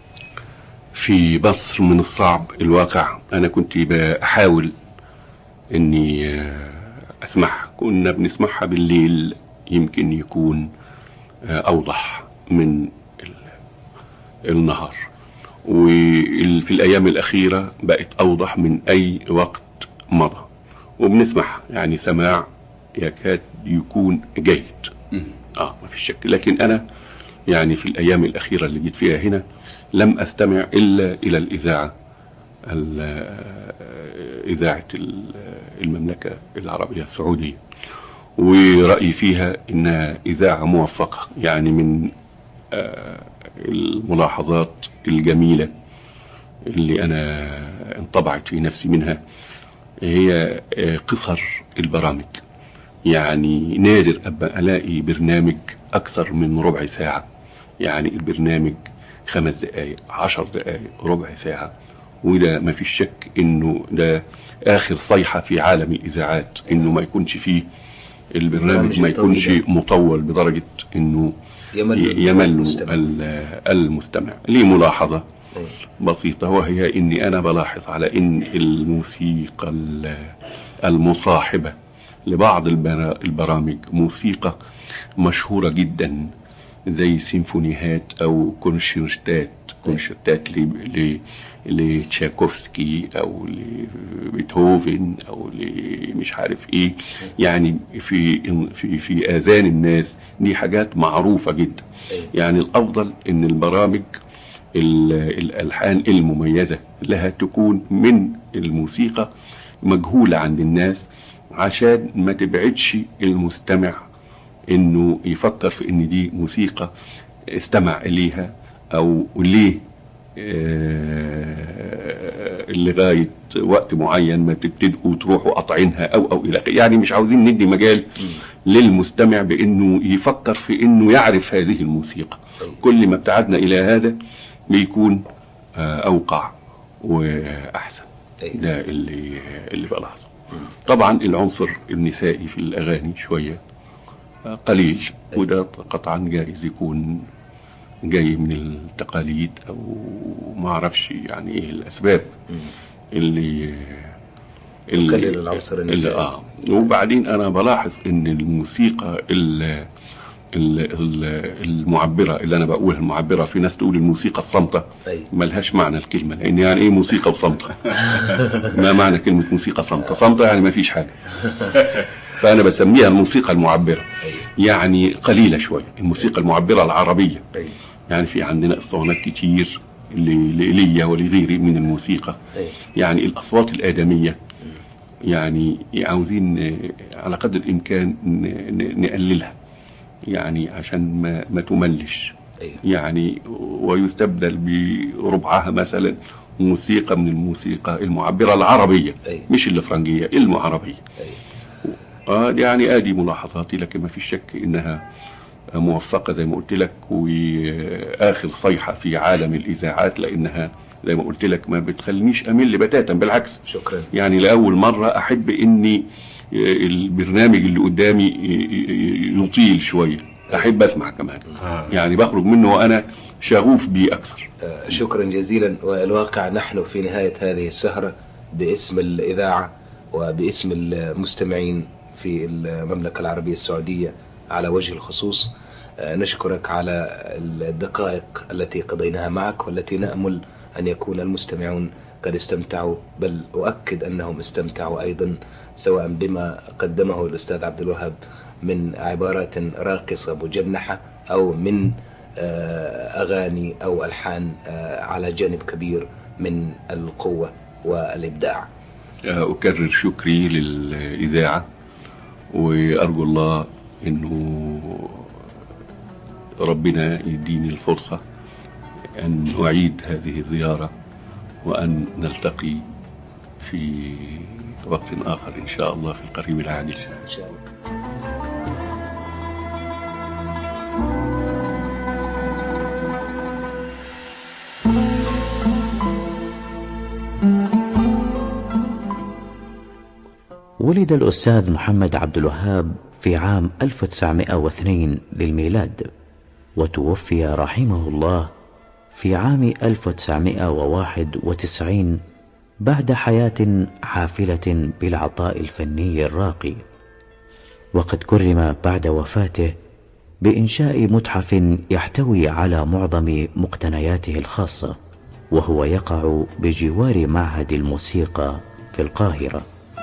في مصر من الصعب الواقع انا كنت بحاول اني آه، اسمعها كنا بنسمعها بالليل يمكن يكون آه، اوضح من ال- النهار وفي الايام الاخيره بقت اوضح من اي وقت مضى وبنسمعها يعني سماع يكاد يكون جيد مم. اه ما في شك لكن انا يعني في الايام الاخيره اللي جيت فيها هنا لم استمع الا الى الاذاعه ال- اذاعه ال- المملكه العربيه السعوديه ورايي فيها انها اذاعه موفقه يعني من آه، الملاحظات الجميله اللي انا انطبعت في نفسي منها هي آه، قصر البرامج يعني نادر أبقى ألاقي برنامج أكثر من ربع ساعة يعني البرنامج خمس دقايق عشر دقايق ربع ساعة وده ما فيش شك انه ده اخر صيحة في عالم الاذاعات انه ما يكونش فيه البرنامج ما يكونش الطويلة. مطول بدرجة انه يمل يمل المستمع. ال- المستمع لي ملاحظة أيوة. بسيطة وهي إني أنا بلاحظ على إن الموسيقى ال- المصاحبة لبعض البرا- البرامج موسيقى مشهورة جدا زي سيمفونيات أو كونشيرتات كونشيرتات ل- ل- لتشاكوفسكي أو لبيتهوفن أو مش عارف إيه يعني في في في آذان الناس دي حاجات معروفة جدا أيوة. يعني الافضل ان البرامج ال- الالحان المميزه لها تكون من الموسيقى مجهوله عند الناس عشان ما تبعدش المستمع انه يفكر في ان دي موسيقى استمع اليها او ليه آه، لغايه وقت معين ما تبتدئوا تروحوا قاطعينها او او الى آخره. يعني مش عاوزين ندي مجال للمستمع بانه يفكر في انه يعرف هذه الموسيقى أيوة. كل ما ابتعدنا الى هذا بيكون آه، اوقع واحسن أيوة. ده اللي اللي بلاحظه طبعا العنصر النسائي في الاغاني شويه آه، قليل وده قطعا جائز يكون جاي من التقاليد او ما اعرفش يعني ايه الاسباب مم. اللي تقلل العنصر اللي النسائي. اه وبعدين انا بلاحظ ان الموسيقى ال ال- ال- المعبره اللي انا بقولها المعبره في ناس تقول الموسيقى الصامته أيوة. ملهاش معنى الكلمه لان يعني ايه موسيقى وصامته ما معنى كلمه موسيقى صامته صامته يعني ما فيش حاجه فانا بسميها الموسيقى المعبره أيوة. يعني قليله شويه الموسيقى المعبره العربيه أيوة. يعني في عندنا اسطوانات كتير ل- لإيليا ولغيره من الموسيقى أيوة. يعني الأصوات الآدمية يعني عاوزين آه، على قدر الإمكان ن- ن- نقللها يعني عشان ما, ما تملش أيوة. يعني ويستبدل بربعها مثلا موسيقى من الموسيقى المعبرة العربية أيوة. مش الفرنجية المعربية أيوة. آه يعني ادي ملاحظاتي لكن ما فيش شك انها موفقه زي ما قلت لك واخر صيحه في عالم الاذاعات لانها زي ما قلت لك ما بتخلينيش امل بتاتا بالعكس شكرا يعني لاول مره احب اني البرنامج اللي قدامي يطيل شويه احب اسمع كمان يعني بخرج منه وانا شغوف بيه اكثر آه، شكرا جزيلا والواقع نحن في نهاية هذه السهرة باسم الإذاعة وباسم المستمعين في المملكة العربية السعودية على وجه الخصوص آه، نشكرك على الدقائق التي قضيناها معك والتي نأمل أن يكون المستمعون قد استمتعوا بل أؤكد أنهم استمتعوا أيضا سواء بما قدمه الأستاذ عبد الوهاب من عبارات راقصة مجنحة أو من آه، أغاني أو ألحان آه، على جانب كبير من القوة والإبداع أكرر شكري للإذاعة وأرجو الله إنه ربنا يديني الفرصة أن أعيد هذه الزيارة وأن نلتقي في وقت آخر إن شاء الله في القريب العاجل إن شاء الله ولد الأستاذ محمد عبد الوهاب في عام 1902 للميلاد وتوفي رحمه الله في عام 1991 بعد حياة حافلة بالعطاء الفني الراقي وقد كرم بعد وفاته بإنشاء متحف يحتوي على معظم مقتنياته الخاصة وهو يقع بجوار معهد الموسيقى في القاهرة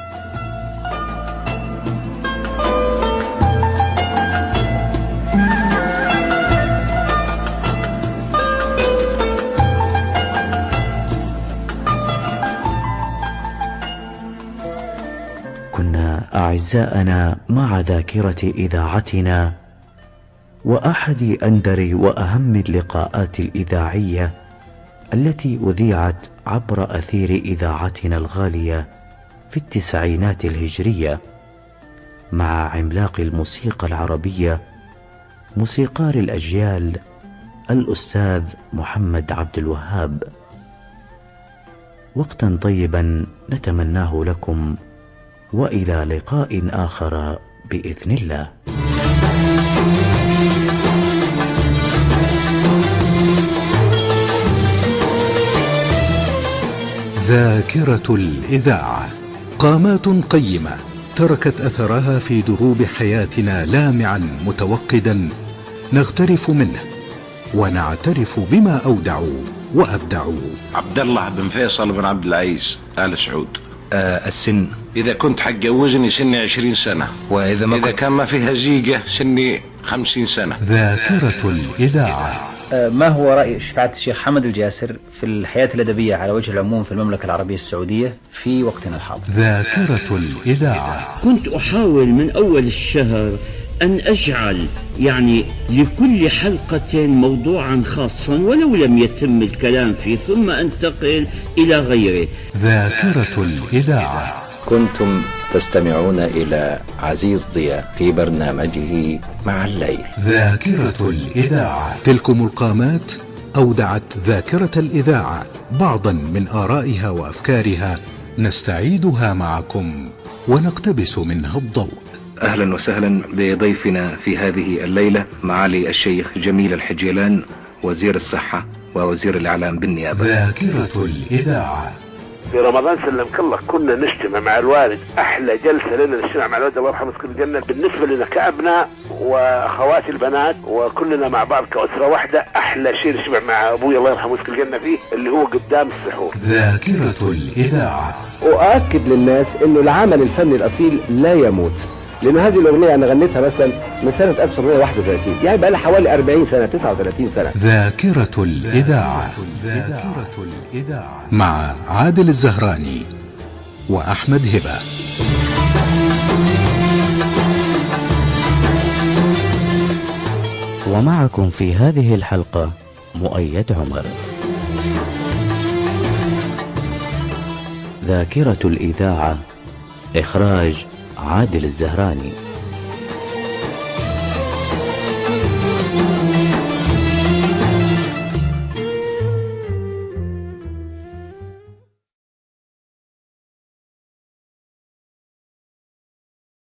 كنا أعزاءنا مع ذاكرة إذاعتنا وأحد أندر وأهم اللقاءات الإذاعية التي أذيعت عبر أثير إذاعتنا الغالية في التسعينات الهجرية مع عملاق الموسيقى العربية موسيقار الأجيال الأستاذ محمد عبد الوهاب وقتا طيبا نتمناه لكم والى لقاء اخر باذن الله ذاكرة الإذاعة قامات قيمة تركت أثرها في دروب حياتنا لامعا متوقدا نغترف منه ونعترف بما أودعوا وأبدعوا عبد الله بن فيصل بن عبد العزيز آل سعود آه، السن إذا كنت حتجوزني سني عشرين سنة وإذا ما إذا كنت كان ما فيها زيجة سني خمسين سنة ذاكرة الإذاعة ما هو رأي سعادة الشيخ حمد الجاسر في الحياة الأدبية على وجه العموم في المملكة العربية السعودية في وقتنا الحاضر ذاكرة الإذاعة كنت أحاول من أول الشهر أن أجعل يعني لكل حلقة موضوعا خاصا ولو لم يتم الكلام فيه ثم أنتقل إلى غيره ذاكرة الإذاعة كنتم تستمعون إلى عزيز ضياء في برنامجه مع الليل ذاكرة الإذاعة تلكم القامات أودعت ذاكرة الإذاعة بعضا من آرائها وأفكارها نستعيدها معكم ونقتبس منها الضوء أهلا وسهلا بضيفنا في هذه الليلة معالي الشيخ جميل الحجيلان وزير الصحة ووزير الإعلام بالنيابة ذاكرة الإذاعة في رمضان سلم الله كنا نجتمع مع الوالد احلى جلسه لنا نجتمع مع الوالد الله يرحمه يسكن الجنه بالنسبه لنا كابناء واخواتي البنات وكلنا مع بعض كاسره واحده احلى شيء نجتمع مع ابوي الله يرحمه يسكن الجنه فيه اللي هو قدام السحور ذاكرة الإذاعة أؤكد للناس إنه العمل الفني الأصيل لا يموت لأن هذه الأغنية أنا غنيتها مثلا من سنة 1931 يعني بقى لها حوالي 40 سنة 39 سنة ذاكرة الإذاعة ذاكرة الإذاعة مع عادل الزهراني وأحمد هبة ومعكم في هذه الحلقة مؤيد عمر ذاكرة الإذاعة إخراج عادل الزهراني